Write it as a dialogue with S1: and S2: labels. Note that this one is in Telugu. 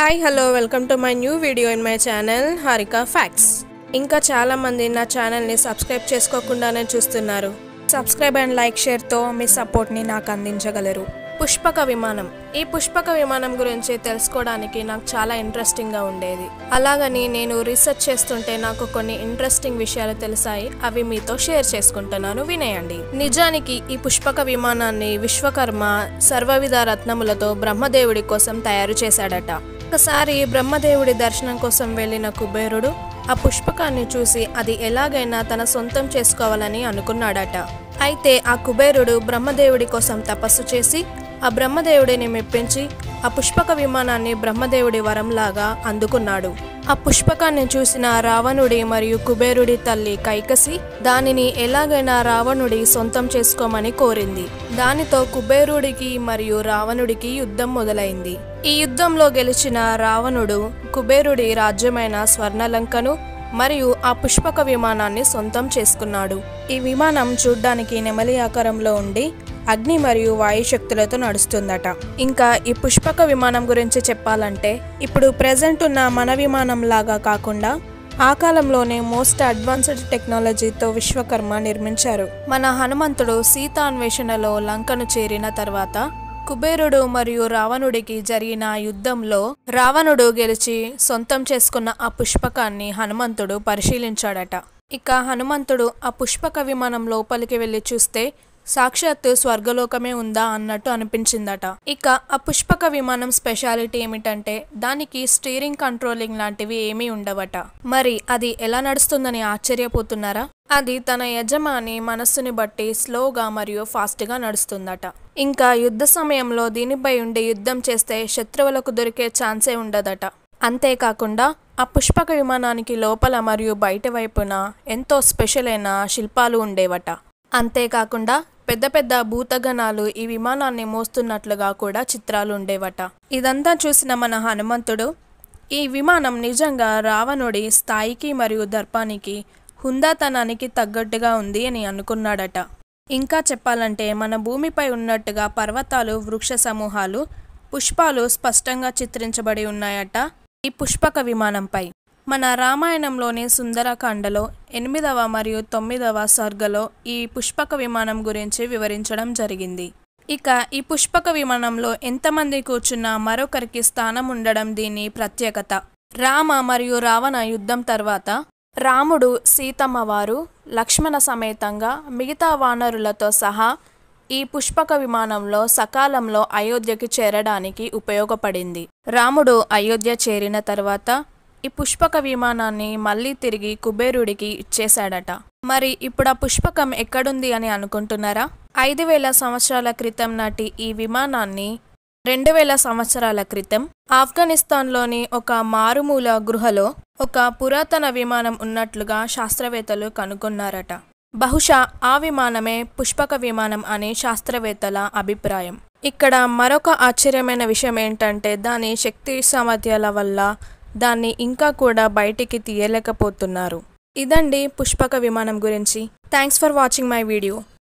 S1: hi hello welcome to my new video in my channel Harika facts ఇంకా చాలా మంది నా ఛానల్ని సబ్స్క్రైబ్ చేసుకోకుండానే చూస్తున్నారు సబ్స్క్రైబ్ అండ్ లైక్ షేర్తో మీ సపోర్ట్ని నాకు అందించగలరు పుష్పక విమానం ఈ పుష్పక విమానం గురించి తెలుసుకోవడానికి నాకు చాలా ఇంట్రెస్టింగ్గా ఉండేది అలాగని నేను రీసెర్చ్ చేస్తుంటే నాకు కొన్ని ఇంట్రెస్టింగ్ విషయాలు తెలిసాయి అవి మీతో షేర్ చేసుకుంటున్నాను వినేయండి నిజానికి ఈ పుష్పక విమానాన్ని విశ్వకర్మ సర్వవిధ రత్నములతో బ్రహ్మదేవుడి కోసం తయారు చేశాడట ఒకసారి బ్రహ్మదేవుడి దర్శనం కోసం వెళ్ళిన కుబేరుడు ఆ పుష్పకాన్ని చూసి అది ఎలాగైనా తన సొంతం చేసుకోవాలని అనుకున్నాడట అయితే ఆ కుబేరుడు బ్రహ్మదేవుడి కోసం తపస్సు చేసి ఆ బ్రహ్మదేవుడిని మెప్పించి ఆ పుష్పక విమానాన్ని బ్రహ్మదేవుడి వరంలాగా అందుకున్నాడు ఆ పుష్పకాన్ని చూసిన రావణుడి మరియు కుబేరుడి తల్లి కైకసి దానిని ఎలాగైనా రావణుడి సొంతం చేసుకోమని కోరింది దానితో కుబేరుడికి మరియు రావణుడికి యుద్ధం మొదలైంది ఈ యుద్ధంలో గెలిచిన రావణుడు కుబేరుడి రాజ్యమైన స్వర్ణలంకను మరియు ఆ పుష్పక విమానాన్ని సొంతం చేసుకున్నాడు ఈ విమానం చూడ్డానికి నెమలి ఆకారంలో ఉండి అగ్ని మరియు వాయు శక్తులతో నడుస్తుందట ఇంకా ఈ పుష్పక విమానం గురించి చెప్పాలంటే ఇప్పుడు ప్రెజెంట్ ఉన్న మన విమానం లాగా కాకుండా ఆ కాలంలోనే మోస్ట్ అడ్వాన్స్డ్ టెక్నాలజీతో విశ్వకర్మ నిర్మించారు మన హనుమంతుడు సీతాన్వేషణలో లంకను చేరిన తర్వాత కుబేరుడు మరియు రావణుడికి జరిగిన యుద్ధంలో రావణుడు గెలిచి సొంతం చేసుకున్న ఆ పుష్పకాన్ని హనుమంతుడు పరిశీలించాడట ఇక హనుమంతుడు ఆ పుష్పక విమానం లోపలికి వెళ్ళి చూస్తే సాక్షాత్తు స్వర్గలోకమే ఉందా అన్నట్టు అనిపించిందట ఇక ఆ పుష్పక విమానం స్పెషాలిటీ ఏమిటంటే దానికి స్టీరింగ్ కంట్రోలింగ్ లాంటివి ఏమీ ఉండవట మరి అది ఎలా నడుస్తుందని ఆశ్చర్యపోతున్నారా అది తన యజమాని మనస్సుని బట్టి స్లోగా మరియు ఫాస్ట్గా నడుస్తుందట ఇంకా యుద్ధ సమయంలో దీనిపై ఉండి యుద్ధం చేస్తే శత్రువులకు దొరికే ఛాన్సే ఉండదట అంతేకాకుండా ఆ పుష్పక విమానానికి లోపల మరియు బయట వైపున ఎంతో స్పెషల్ అయిన శిల్పాలు ఉండేవట అంతేకాకుండా పెద్ద పెద్ద భూతగణాలు ఈ విమానాన్ని మోస్తున్నట్లుగా కూడా చిత్రాలు ఉండేవట ఇదంతా చూసిన మన హనుమంతుడు ఈ విమానం నిజంగా రావణుడి స్థాయికి మరియు దర్పానికి హుందాతనానికి తగ్గట్టుగా ఉంది అని అనుకున్నాడట ఇంకా చెప్పాలంటే మన భూమిపై ఉన్నట్టుగా పర్వతాలు వృక్ష సమూహాలు పుష్పాలు స్పష్టంగా చిత్రించబడి ఉన్నాయట ఈ పుష్పక విమానంపై మన రామాయణంలోని సుందరకాండలో ఎనిమిదవ మరియు తొమ్మిదవ సర్గలో ఈ పుష్పక విమానం గురించి వివరించడం జరిగింది ఇక ఈ పుష్పక విమానంలో ఎంతమంది కూర్చున్నా మరొకరికి స్థానం ఉండడం దీని ప్రత్యేకత రామ మరియు రావణ యుద్ధం తర్వాత రాముడు సీతమ్మ వారు లక్ష్మణ సమేతంగా మిగతా వానరులతో సహా ఈ పుష్పక విమానంలో సకాలంలో అయోధ్యకి చేరడానికి ఉపయోగపడింది రాముడు అయోధ్య చేరిన తర్వాత ఈ పుష్పక విమానాన్ని మళ్ళీ తిరిగి కుబేరుడికి ఇచ్చేశాడట మరి ఇప్పుడు ఆ పుష్పకం ఎక్కడుంది అని అనుకుంటున్నారా ఐదు వేల సంవత్సరాల క్రితం నాటి ఈ విమానాన్ని రెండు వేల సంవత్సరాల క్రితం ఆఫ్ఘనిస్తాన్లోని ఒక మారుమూల గృహలో ఒక పురాతన విమానం ఉన్నట్లుగా శాస్త్రవేత్తలు కనుగొన్నారట బహుశా ఆ విమానమే పుష్పక విమానం అని శాస్త్రవేత్తల అభిప్రాయం ఇక్కడ మరొక ఆశ్చర్యమైన విషయం ఏంటంటే దాని శక్తి సామర్థ్యాల వల్ల దాన్ని ఇంకా కూడా బయటికి తీయలేకపోతున్నారు ఇదండి పుష్పక విమానం గురించి thanks for watching my video